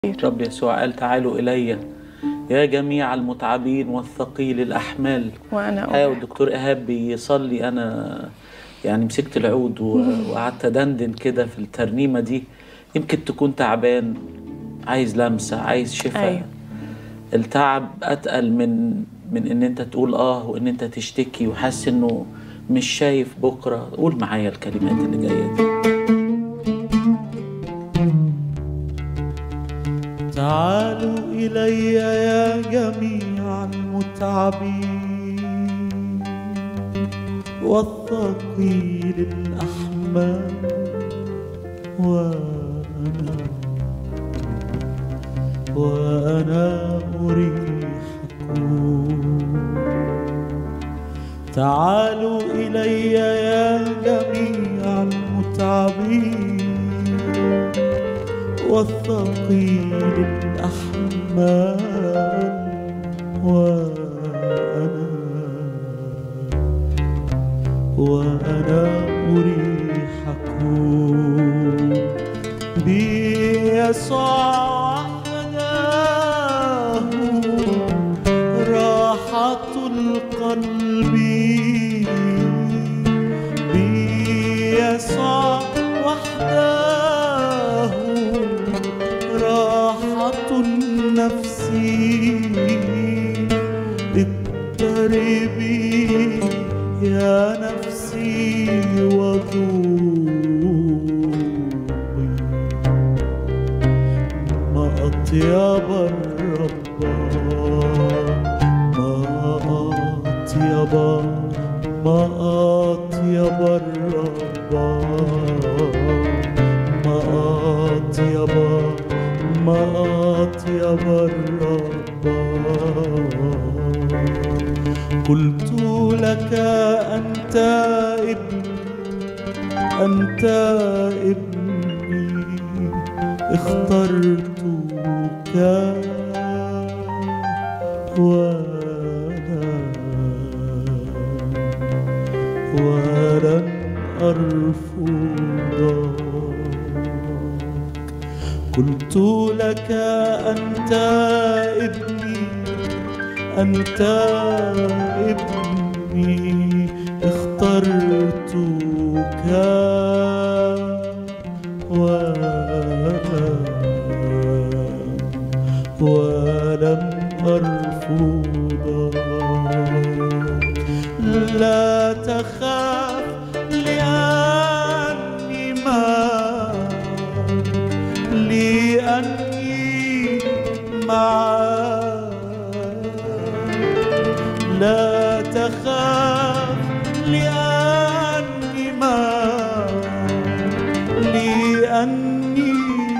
رب يسوع قال تعالوا إلي يا جميع المتعبين والثقيل الأحمال وانا أيوة أريح. الدكتور إيهاب بيصلي أنا يعني مسكت العود و- وقعدت أدندن كده في الترنيمة دي يمكن تكون تعبان عايز لمسة عايز شفاء أيوة. التعب أتقل من من إن أنت تقول آه وإن أنت تشتكي وحاسس إنه مش شايف بكرة قول معايا الكلمات اللي جاية دي تعالوا إلي يا جميع المتعبين والثقيل الأحمال وأنا وأنا أريحكم تعالوا إلي يا جميع المتعبين والثقيل الأحمال وأنا وأنا أريحكم بيسوع وحده راحة القلب بيسوع وحده راحة النفس اضطربي يا نفسي وذوبي ما أطيب الرب ما أطيب ما أطيب الرب ما أطيب ما أطيب الرب قلت لك أنت ابني أنت ابني اخترتك وأنا ولن أرفضك قلت لك أنت ابني أنت ابني اخترتك وأنا ولم أرفضك لا تخاف لأني معك لأني معك لا تخاف لأني معك لأني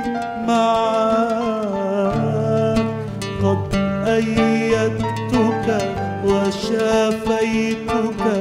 معك قد أيدتك وشافيتك